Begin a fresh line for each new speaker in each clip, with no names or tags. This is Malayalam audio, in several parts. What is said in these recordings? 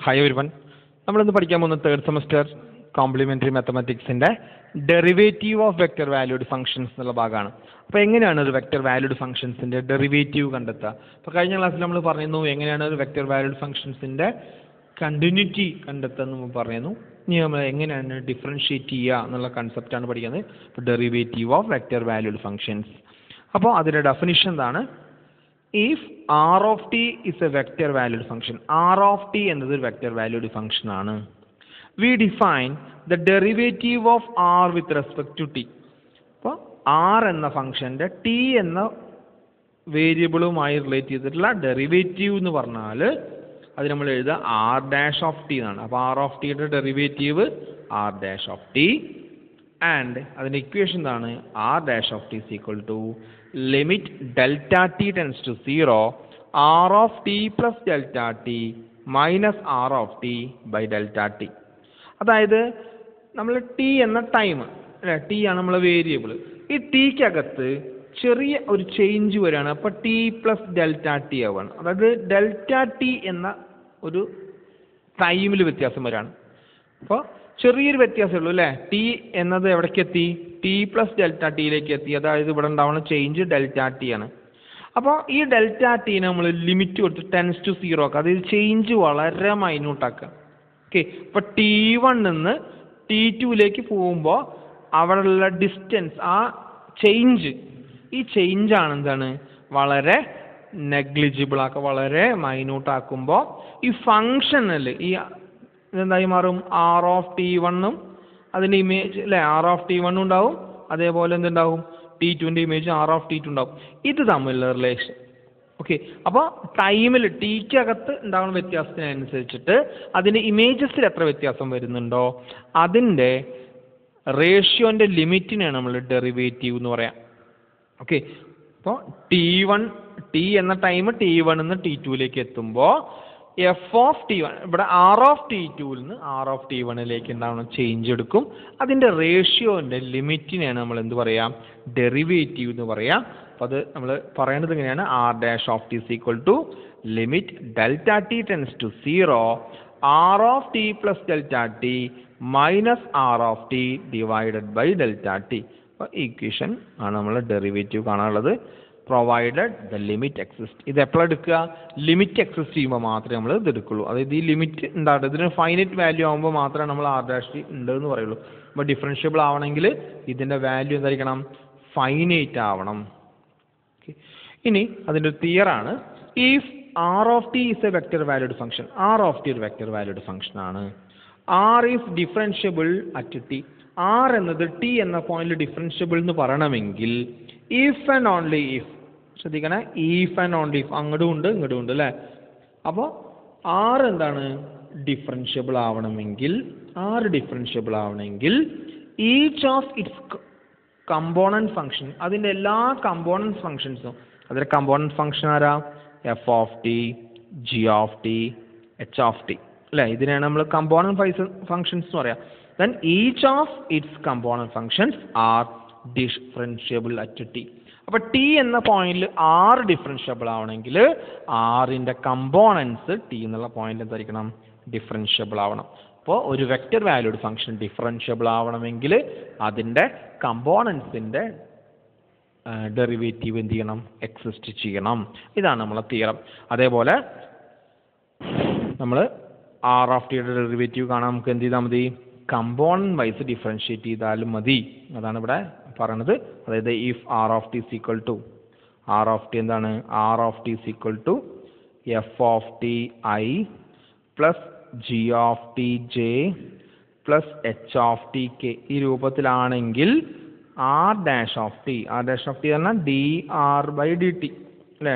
ഹായ് ഒരു വൺ നമ്മളിന്ന് പഠിക്കാൻ പോകുന്ന തേർഡ് സെമസ്റ്റർ കോംപ്ലിമെന്ററി മാത്തമാറ്റിക്സിന്റെ derivative of vector valued functions എന്നുള്ള ഭാഗമാണ് അപ്പോൾ എങ്ങനെയാണ് ഒരു വെക്റ്റർ വാല്യൂഡ് ഫംഗ്ഷൻസിന്റെ ഡെറിവേറ്റീവ് കണ്ടെത്തുക അപ്പോൾ കഴിഞ്ഞ ക്ലാസ്സിൽ നമ്മൾ പറയുന്നു എങ്ങനെയാണ് ഒരു വെക്റ്റർ വാല്യൂഡ് ഫംഗ്ഷൻസിന്റെ കണ്ടിന്യൂറ്റി കണ്ടെത്തുക എന്ന് നമ്മൾ പറയുന്നു ഇനി നമ്മൾ എങ്ങനെയാണ് ഡിഫറൻഷിയേറ്റ് ചെയ്യുക എന്നുള്ള കൺസെപ്റ്റാണ് പഠിക്കുന്നത് ഇപ്പോൾ derivative of vector valued functions അപ്പോൾ അതിൻ്റെ ഡെഫിനിഷൻ എന്താണ് if R of T is a vector valued function R of T എന്നത് ഒരു വെക്റ്റർ വാല്യൂഡ് ഫംഗ്ഷൻ ആണ് we define the derivative of R with respect to T അപ്പോൾ ആർ എന്ന ഫംഗ്ഷൻ്റെ ടി എന്ന വേരിയബിളുമായി റിലേറ്റ് ചെയ്തിട്ടുള്ള ഡെറിവേറ്റീവ് എന്ന് പറഞ്ഞാൽ അത് നമ്മൾ എഴുതുക ആർ ഡാഷ് ഓഫ് ടി എന്നാണ് അപ്പോൾ ആർ ഓഫ് ടിയുടെ derivative r dash of t and അതിൻ്റെ ഇക്വേഷൻ എന്താണ് r dash of t is equal to limit delta t tends to zero r of t plus delta t minus r of t by delta t അതായത് നമ്മൾ ടി എന്ന ടൈം അല്ലേ ടി ആണ് നമ്മളെ വേരിയബിൾ ഈ ടിക്കകത്ത് ചെറിയ ഒരു ചേഞ്ച് വരികയാണ് അപ്പോൾ ടി പ്ലസ് ഡെൽറ്റ ടി ആവുകയാണ് അതായത് ഡെൽറ്റ ടി എന്ന ഒരു ടൈമിൽ വ്യത്യാസം വരികയാണ് അപ്പോൾ ചെറിയൊരു വ്യത്യാസമേ ഉള്ളൂ അല്ലേ ടി എന്നത് എവിടേക്ക് എത്തി ടി പ്ലസ് ഡെൽറ്റ ടിയിലേക്ക് എത്തി അതായത് ഇവിടെ ഉണ്ടാവുന്ന ചേഞ്ച് ഡെൽറ്റ ടി ആണ് അപ്പോൾ ഈ ഡെൽറ്റ ടീനെ നമ്മൾ ലിമിറ്റ് കൊടുത്ത് ടെൻസ് ടു സീറോ ആക്കുക അതായത് ചേഞ്ച് വളരെ മൈന്യൂട്ട് ആക്കുക ഓക്കെ ഇപ്പോൾ ടി വണ്ണിൽ നിന്ന് ടി ടുവിലേക്ക് പോകുമ്പോൾ അവിടെയുള്ള ഡിസ്റ്റൻസ് ആ ചേഞ്ച് ഈ ചേഞ്ച് ആണ് എന്താണ് വളരെ നെഗ്ലിജിബിൾ ആക്കുക വളരെ മൈന്യൂട്ട് ആക്കുമ്പോൾ ഈ ഫങ്ഷനിൽ ഈ ഇതെന്തായി മാറും ആർ ഓഫ് ടി വണ്ണും അതിൻ്റെ ഇമേജ് അല്ലേ ആർ ഓഫ് ടി വണ്ണും ഉണ്ടാവും അതേപോലെ എന്തുണ്ടാവും ടി ടുവിൻ്റെ image r of t two ഉണ്ടാവും ഇത് തമ്മിലുള്ള റിലേഷൻ ഓക്കെ അപ്പോൾ ടൈമിൽ ടിക്കകത്ത് ഉണ്ടാകുന്ന വ്യത്യാസത്തിനനുസരിച്ചിട്ട് അതിൻ്റെ ഇമേജസിൽ എത്ര വ്യത്യാസം വരുന്നുണ്ടോ അതിൻ്റെ റേഷ്യോൻ്റെ ലിമിറ്റിനെയാണ് നമ്മൾ ഡെറിവേറ്റീവ് എന്ന് പറയാം ഓക്കെ അപ്പോൾ ടി വൺ ടി എന്ന ടൈം ടി വണ്ണിൽ നിന്ന് ടി ടുവിലേക്ക് എത്തുമ്പോൾ എഫ് ഓഫ് ടി വൺ ഇവിടെ ആർ ഓഫ് ടി ടുവിൽ നിന്ന് ആർ ഓഫ് ടി വണ്ണിലേക്ക് ഉണ്ടാവുന്ന ചേഞ്ച് എടുക്കും അതിൻ്റെ റേഷ്യോൻ്റെ ലിമിറ്റിനെയാണ് നമ്മൾ എന്ത് പറയാം ഡെറിവേറ്റീവ് എന്ന് പറയാം അപ്പോൾ അത് നമ്മൾ പറയേണ്ടത് എങ്ങനെയാണ് r dash of t is equal to limit delta t tends to zero r of t plus delta t minus r of t divided by delta t അപ്പോൾ ഇക്വേഷൻ ആണ് നമ്മൾ ഡെറിവേറ്റീവ് കാണാനുള്ളത് പ്രൊവൈഡഡ് ദ ലിമിറ്റ് എക്സിസ്റ്റ് ഇത് എപ്പോഴാണ് എടുക്കുക ലിമിറ്റ് എക്സിസ്റ്റ് ചെയ്യുമ്പോൾ മാത്രമേ നമ്മൾ ഇത് എടുക്കുള്ളൂ അതായത് ഈ ലിമിറ്റ് ഉണ്ടാകട്ടെ ഇതിന് ഫൈനറ്റ് വാല്യൂ ആകുമ്പോൾ മാത്രമേ നമ്മൾ ആർ ഡാഷ് ടി ഉണ്ട് എന്ന് പറയുള്ളൂ അപ്പോൾ ഡിഫറൻഷ്യബിൾ ആവണമെങ്കിൽ ഇതിൻ്റെ വാല്യൂ എന്തായിരിക്കണം ഫൈനൈറ്റ് ആവണം Okay. ഇനി അതിൻ്റെ ഒരു തിയറാണ് if R of T is a vector valued function R of t ഒരു വെക്റ്റർ വാല്യൂഡ് ഫംഗ്ഷൻ ആണ് r is differentiable at t r എന്നത് ടി എന്ന പോയിന്റിൽ ഡിഫറൻഷ്യബിൾ എന്ന് പറയണമെങ്കിൽ ഇഫ് ആൻഡ് ഓൺലി ഇഫ് ശ്രദ്ധിക്കണേ ഇഫ് ആൻഡ് ഓൺലി ഇഫ് അങ്ങോട്ടും ഉണ്ട് ഇങ്ങോട്ടും ഉണ്ട് അല്ലേ അപ്പോൾ ആർ എന്താണ് ഡിഫറൻഷ്യബിൾ ആവണമെങ്കിൽ ആർ ഡിഫറൻഷ്യബിൾ ആവണമെങ്കിൽ each of its component function അതിൻ്റെ എല്ലാ കമ്പോണൻറ്റ് ഫംഗ്ഷൻസും അതിലെ കമ്പോണൻറ്റ് ഫംഗ്ഷൻ ആരാ f of t g of t h of t അല്ലേ ഇതിനെയാണ് നമ്മൾ കമ്പോണൻറ്റ് ഫൈസ് ഫംഗ്ഷൻസ് എന്ന് പറയാം then each of its component functions are differentiable at t അപ്പോൾ ടി എന്ന പോയിന്റിൽ ആറ് ഡിഫറൻഷ്യബിൾ ആവണമെങ്കിൽ ആറിൻ്റെ കമ്പോണൻസ് ടി എന്നുള്ള പോയിന്റ് എന്തായിരിക്കണം ഡിഫറൻഷ്യബിൾ ആവണം അപ്പോൾ ഒരു വെക്റ്റർ വാല്യൂഡ് ഫംഗ്ഷൻ ഡിഫറൻഷ്യബിൾ ആവണമെങ്കിൽ അതിൻ്റെ കമ്പോണൻസിൻ്റെ ഡെറിവേറ്റീവ് എന്ത് ചെയ്യണം എക്സിസ്റ്റ് ചെയ്യണം ഇതാണ് നമ്മളെ തിയറം അതേപോലെ നമ്മൾ ആർ ഓഫ് ടിയുടെ ഡെറിവേറ്റീവ് കാണാൻ നമുക്ക് എന്ത് ചെയ്താൽ മതി കമ്പോണൻറ്റ് വൈസ് ഡിഫറൻഷിയേറ്റ് ചെയ്താലും മതി അതാണ് ഇവിടെ പറയണത് അതായത് if R of t equal to r of t എന്താണ് r of t equal to f of t i plus g of t j plus h of t k ഈ രൂപത്തിലാണെങ്കിൽ r dash of t r dash of t പറഞ്ഞാൽ d r by d t അല്ലേ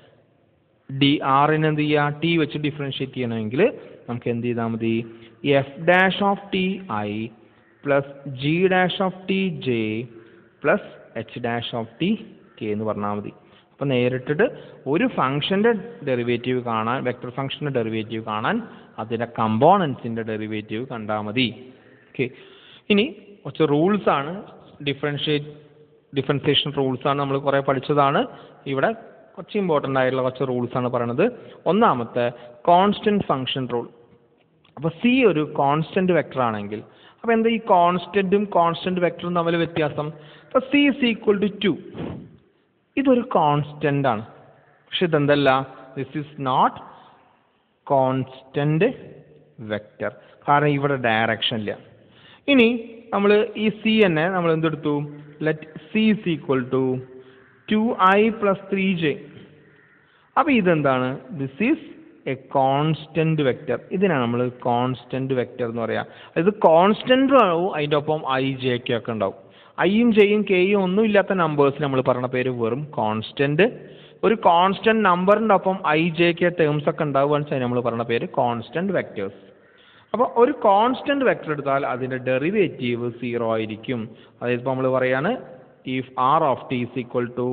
ഡി ആറിന് എന്ത് ചെയ്യുക ടി വെച്ച് ഡിഫറൻഷിയേറ്റ് ചെയ്യണമെങ്കിൽ നമുക്ക് എന്ത് ചെയ്താൽ മതി f dash of t i plus g dash of t j plus h dash of t k എന്ന് പറഞ്ഞാൽ മതി അപ്പോൾ നേരിട്ടിട്ട് ഒരു ഫംഗ്ഷൻ്റെ ഡെറിവേറ്റീവ് കാണാൻ വെക്റ്റർ ഫംഗ്ഷൻ്റെ ഡെറിവേറ്റീവ് കാണാൻ അതിൻ്റെ കമ്പോണൻസിൻ്റെ ഡെറിവേറ്റീവ് കണ്ടാൽ മതി ഓക്കെ ഇനി കുറച്ച് റൂൾസ് ആണ് ഡിഫറൻഷിയേറ്റ് ഡിഫറൻസിയേഷൻ റൂൾസ് ആണ് നമ്മൾ കുറേ പഠിച്ചതാണ് ഇവിടെ കുറച്ച് ഇമ്പോർട്ടൻ്റ് ആയിട്ടുള്ള കുറച്ച് റൂൾസ് ആണ് പറയുന്നത് ഒന്നാമത്തെ കോൺസ്റ്റൻറ്റ് ഫംഗ്ഷൻ റൂൾ അപ്പോൾ സി ഒരു കോൺസ്റ്റന്റ് വെക്ടർ ആണെങ്കിൽ അപ്പോൾ എന്താ ഈ കോൺസ്റ്റന്റും കോൺസ്റ്റന്റ് വെക്ടറും തമ്മിൽ വ്യത്യാസം അപ്പോൾ c is equal to two ഇതൊരു കോൺസ്റ്റന്റ് ആണ് പക്ഷെ ഇതെന്തല്ല this is not constant vector കാരണം ഇവിടെ ഡയറക്ഷൻ ഇല്ല ഇനി നമ്മൾ ഈ സി തന്നെ നമ്മൾ എന്തെടുത്തു let c is equal to two i plus three j അപ്പോൾ ഇതെന്താണ് this is a constant vector ഇതിനാണ് നമ്മൾ കോൺസ്റ്റന്റ് വെക്റ്റർ എന്ന് പറയാ ഇത് കോൺസ്റ്റന്റ് ആവും അതിൻ്റെ ഒപ്പം ഐ ജെ കെ ഒക്കെ ഉണ്ടാവും ഐയും ജെയും കെയും ഒന്നും ഇല്ലാത്ത നമ്പേഴ്സ് നമ്മൾ പറഞ്ഞ പേര് വെറും കോൺസ്റ്റന്റ് ഒരു കോൺസ്റ്റന്റ് നമ്പറിൻ്റെ ഒപ്പം ഐ ജെ കെ ടേംസ് ഒക്കെ ഉണ്ടാവുകയാണെന്ന് വെച്ചാൽ നമ്മൾ പറഞ്ഞ പേര് കോൺസ്റ്റന്റ് വെക്റ്റേഴ്സ് അപ്പോൾ ഒരു കോൺസ്റ്റന്റ് വെക്ടർ എടുത്താൽ അതിൻ്റെ ഡെറിവേറ്റീവ് സീറോ ആയിരിക്കും അതായത് ഇപ്പോൾ നമ്മൾ പറയാണ് if R of t is equal to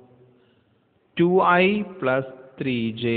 two i plus three j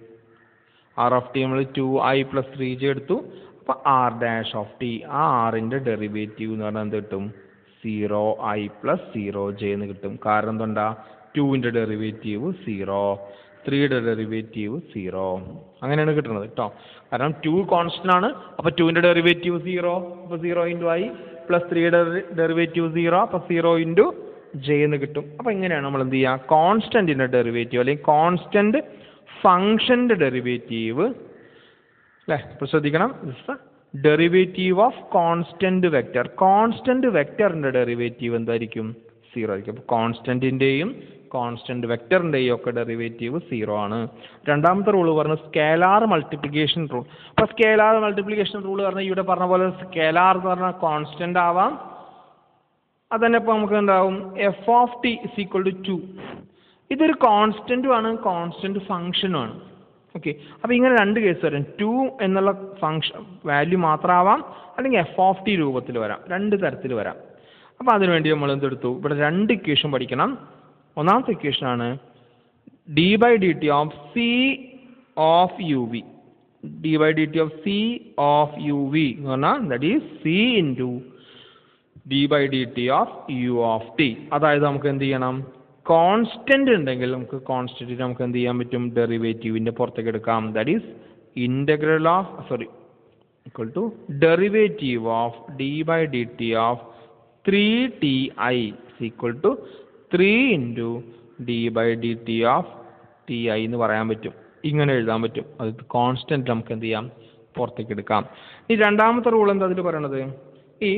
r of t നമ്മൾ two i plus three j എടുത്തു അപ്പോൾ ആർ ഡാഷ് ഓഫ് ടി ആ ആറിൻ്റെ ഡെറിവേറ്റീവ് എന്ന് പറഞ്ഞാൽ എന്ത് കിട്ടും zero i plus zero j എന്ന് കിട്ടും കാരണം എന്തുകൊണ്ടാ ടുവിൻ്റെ ഡെറിവേറ്റീവ് സീറോ ത്രീയുടെ ഡെറിവേറ്റീവ് സീറോ അങ്ങനെയാണ് കിട്ടുന്നത് കേട്ടോ കാരണം ടു കോൺസ്റ്റന്റ് ആണ് അപ്പോൾ ടുവിൻ്റെ ഡെറിവേറ്റീവ് സീറോ അപ്പോൾ സീറോ ഇൻറ്റു ഐ പ്ലസ് ത്രീയുടെ ഡെറിവേറ്റീവ് സീറോ അപ്പോൾ സീറോ ഇൻറ്റു ജെ എന്ന് കിട്ടും അപ്പോൾ ഇങ്ങനെയാണ് നമ്മൾ എന്ത് ചെയ്യുക കോൺസ്റ്റന്റിൻ്റെ ഡെറിവേറ്റീവ് അല്ലെങ്കിൽ കോൺസ്റ്റന്റ് ഫംഗ്ഷൻ്റെ ഡെറിവേറ്റീവ് അല്ലേ ഇപ്പോൾ ശ്രദ്ധിക്കണം derivative of constant vector constant വെക്റ്ററിൻ്റെ ഡെറിവേറ്റീവ് എന്തായിരിക്കും സീറോ ആയിരിക്കും അപ്പോൾ കോൺസ്റ്റന്റിൻ്റെയും കോൺസ്റ്റന്റ് വെക്റ്ററിൻ്റെയും ഒക്കെ ഡെറിവേറ്റീവ് സീറോ ആണ് രണ്ടാമത്തെ റൂൾ പറഞ്ഞത് സ്കേലാർ മൾട്ടിപ്ലിക്കേഷൻ റൂൾ അപ്പോൾ സ്കേലാർ മൾട്ടിപ്ലിക്കേഷൻ റൂൾ പറഞ്ഞാൽ ഇവിടെ പറഞ്ഞ പോലെ സ്കേലാർ എന്ന് പറഞ്ഞാൽ കോൺസ്റ്റന്റ് ആവാം അതന്നെ ഇപ്പോൾ നമുക്ക് എന്താവും f of T is equal to two ഇതൊരു കോൺസ്റ്റന്റും ആണ് കോൺസ്റ്റന്റ് ഫംഗ്ഷനും ആണ് ഓക്കെ അപ്പോൾ ഇങ്ങനെ രണ്ട് കേസ് വരും ടു എന്നുള്ള ഫംഗ്ഷൻ വാല്യൂ മാത്രമാവാം അല്ലെങ്കിൽ എഫ് ഓഫ് ടി രൂപത്തിൽ വരാം രണ്ട് തരത്തിൽ വരാം അപ്പോൾ അതിനുവേണ്ടി നമ്മൾ എന്തെടുത്തു ഇവിടെ രണ്ട് ഇക്വേഷൻ പഠിക്കണം ഒന്നാമത്തെ ഇക്വേഷൻ ആണ് d by d t of c of u v d by d t of c of u v എന്ന് പറഞ്ഞാൽ that is c into d by d t of u of t അതായത് നമുക്ക് എന്ത് ചെയ്യണം കോൺസ്റ്റന്റ് ഉണ്ടെങ്കിൽ നമുക്ക് കോൺസ്റ്റന്റ് നമുക്ക് എന്ത് ചെയ്യാൻ പറ്റും ഡെറിവേറ്റീവിന്റെ പുറത്തേക്ക് എടുക്കാം that is integral of sorry equal to derivative of d by d t of three t i equal to three into d by d t of t i എന്ന് പറയാൻ പറ്റും ഇങ്ങനെ എഴുതാൻ പറ്റും അത് കോൺസ്റ്റന്റ് നമുക്ക് എന്ത് ചെയ്യാം പുറത്തേക്ക് എടുക്കാം ഈ രണ്ടാമത്തെ റൂൾ എന്താ അതിൽ പറയണത് ഈ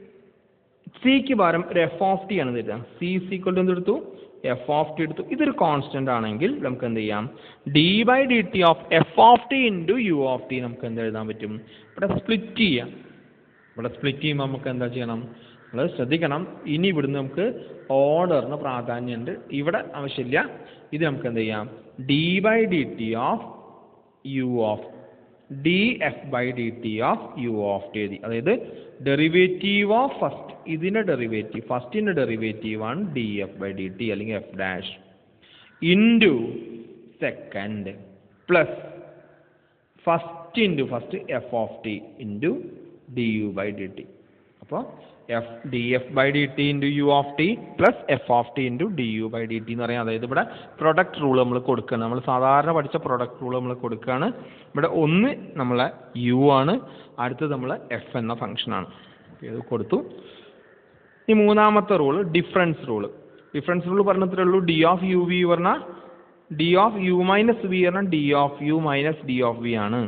സിക്ക് പകരം ഒരു എഫ് ഓഫ് ടി ആണ് തരിക സി സീക്വൽ ടു എന്തെടുത്തു എഫ് ഓഫ് ടി എടുത്തു ഇതൊരു കോൺസ്റ്റന്റ് ആണെങ്കിൽ നമുക്ക് എന്ത് ചെയ്യാം d by d t of f of t into u of t നമുക്ക് എന്ത് എഴുതാൻ പറ്റും ഇവിടെ സ്പ്ലിറ്റ് ചെയ്യാം ഇവിടെ സ്പ്ലിറ്റ് ചെയ്യുമ്പോൾ നമുക്ക് എന്താ ചെയ്യണം നമ്മൾ ശ്രദ്ധിക്കണം ഇനി ഇവിടുന്ന് നമുക്ക് ഓർഡറിന് പ്രാധാന്യമുണ്ട് ഇവിടെ ആവശ്യമില്ല ഇത് നമുക്ക് എന്ത് ചെയ്യാം d by d t of u of d f by d t of u of t എഴുതി അതായത് ഡെറിവേറ്റീവ് ഓഫ് ഫസ്റ്റ് ഇതിൻ്റെ ഡെറിവേറ്റീവ് ഫസ്റ്റിൻ്റെ ഡെറിവേറ്റീവ് ആണ് d f by d t അല്ലെങ്കിൽ f dash into second plus first into first f of t into d u by d t അപ്പോൾ f d f by d t into u of t plus f of t into d u by d t എന്ന് പറയാം അതായത് ഇവിടെ പ്രൊഡക്റ്റ് റൂൾ നമ്മൾ കൊടുക്കുകയാണ് നമ്മൾ സാധാരണ പഠിച്ച പ്രൊഡക്റ്റ് റൂൾ നമ്മൾ കൊടുക്കുകയാണ് ഇവിടെ ഒന്ന് നമ്മളെ യു ആണ് അടുത്തത് നമ്മൾ എഫ് എന്ന ഫംഗ്ഷനാണ് ഇത് കൊടുത്തു ഈ മൂന്നാമത്തെ rule difference rule difference rule പറഞ്ഞത്രേ ഉള്ളൂ ഡി ഓഫ് യു വി പറഞ്ഞാൽ d of u minus v പറഞ്ഞാൽ d of u minus d of v ആണ്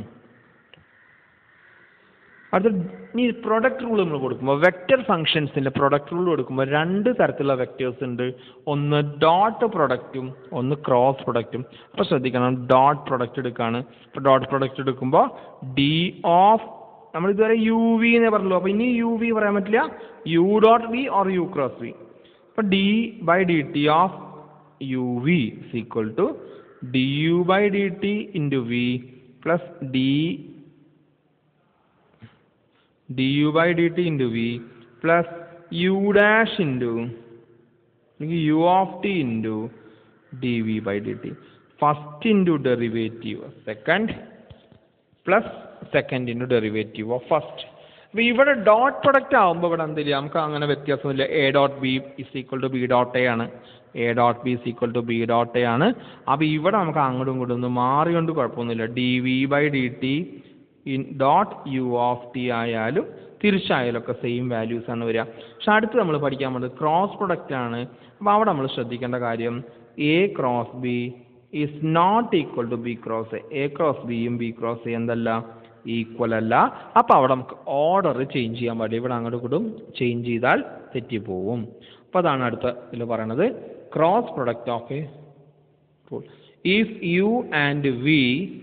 അടുത്ത ഈ പ്രൊഡക്റ്റ് റൂൾ നമ്മൾ കൊടുക്കുമ്പോൾ വെക്റ്റർ ഫംഗ്ഷൻസിൻ്റെ പ്രൊഡക്റ്റ് റൂൾ കൊടുക്കുമ്പോൾ രണ്ട് തരത്തിലുള്ള വെക്റ്റേഴ്സ് ഉണ്ട് ഒന്ന് ഡോട്ട് പ്രൊഡക്റ്റും ഒന്ന് ക്രോസ് പ്രൊഡക്റ്റും അപ്പോൾ ശ്രദ്ധിക്കണം ഡോട്ട് പ്രൊഡക്റ്റ് എടുക്കുകയാണ് അപ്പോൾ ഡോട്ട് പ്രൊഡക്റ്റ് എടുക്കുമ്പോൾ ഡി ഓഫ് നമ്മൾ ഇതുവരെ യു വി എന്നേ പറഞ്ഞുള്ളൂ അപ്പോൾ ഇനി യു വി പറയാൻ പറ്റില്ല u dot v or u cross v അപ്പോൾ d by d t of u v is equal to d u by d t into v plus d d u by d t into v plus u dash into അല്ലെങ്കിൽ u of t into d v by d t first into derivative second plus second into derivative of first അപ്പോൾ ഇവിടെ ഡോട്ട് പ്രൊഡക്റ്റ് ആകുമ്പോൾ ഇവിടെ എന്തില്ല നമുക്ക് അങ്ങനെ വ്യത്യാസമില്ല a dot b is equal to b dot a ആണ് a dot b is equal to b dot a ആണ് അപ്പോൾ ഇവിടെ നമുക്ക് അങ്ങോട്ടും ഇങ്ങോട്ടും ഒന്നും മാറിയോണ്ട് കുഴപ്പമൊന്നുമില്ല d v by d t in dot u of t ആയാലും തിരിച്ചായാലും ഒക്കെ സെയിം വാല്യൂസ് ആണ് വരിക പക്ഷെ അടുത്ത് നമ്മൾ പഠിക്കാൻ പോകുന്നത് ക്രോസ് പ്രൊഡക്റ്റ് ആണ് അപ്പോൾ അവിടെ നമ്മൾ ശ്രദ്ധിക്കേണ്ട കാര്യം a cross b is not equal to b cross a a cross ബിയും ബി ക്രോസ് എ എന്തല്ല ഈക്വൽ അല്ല അപ്പോൾ അവിടെ നമുക്ക് ഓർഡർ ചേഞ്ച് ചെയ്യാൻ പാടില്ല ഇവിടെ അങ്ങോട്ട് കൂടും ചേഞ്ച് ചെയ്താൽ തെറ്റിപ്പോവും അപ്പോൾ അതാണ് അടുത്ത ഇതിൽ പറയണത് cross product of a rule. If u and v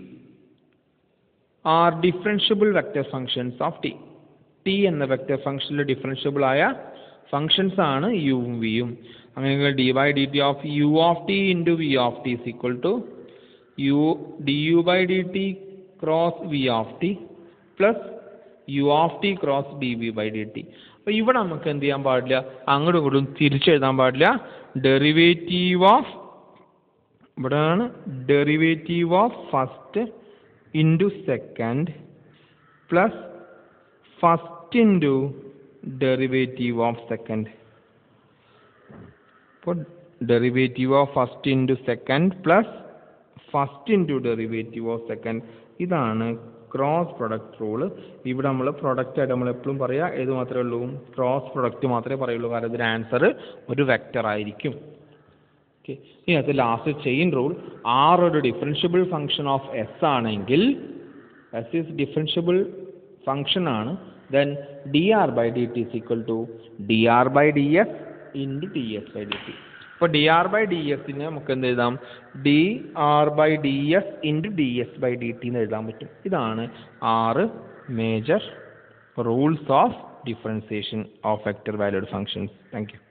are differentiable vector functions of t. t എന്ന വെക്റ്റർ ഫംഗ്ഷനിൽ ഡിഫറൻഷ്യബിൾ ആയ ഫംഗ്ഷൻസ് ആണ് യുവും വിയും അങ്ങനെയെങ്കിൽ d by d t of u of t into v of T is equal to u d u by d t cross v of t plus u of t cross d v by d t അപ്പോൾ ഇവിടെ നമുക്ക് എന്ത് ചെയ്യാൻ പാടില്ല അങ്ങോട്ടും ഇങ്ങോട്ടും തിരിച്ചെഴുതാൻ പാടില്ല ഡെറിവേറ്റീവ് ഓഫ് ഇവിടെയാണ് derivative of first into second plus first into derivative of second അപ്പോൾ derivative of first into second plus first into derivative of second ഇതാണ് ക്രോസ് പ്രൊഡക്റ്റ് റൂള് ഇവിടെ നമ്മൾ പ്രൊഡക്റ്റ് ആയിട്ട് നമ്മൾ എപ്പോഴും പറയുക ഏത് മാത്രമേ ഉള്ളൂ ക്രോസ് പ്രൊഡക്റ്റ് മാത്രമേ പറയുള്ളൂ കാരണം ഇതിന് ആൻസർ ഒരു വെക്റ്റർ ആയിരിക്കും ഓക്കെ ഇനി അത് ലാസ്റ്റ് ചെയിൻ റൂൾ ആർ ഒരു ഡിഫറൻഷ്യബിൾ ഫംഗ്ഷൻ ഓഫ് എസ് ആണെങ്കിൽ എസ് ഈസ് ഡിഫറൻഷ്യബിൾ ഫംഗ്ഷൻ ആണ് then d r by d t is equal to d r by d s into d s by d t അപ്പോൾ ഡി ആർ ബൈ ഡി എസിന് നമുക്ക് എന്ത് എഴുതാം d r by d s into d s by d t എന്ന് എഴുതാൻ പറ്റും ഇതാണ് ആറ് major rules of differentiation of vector valued functions thank U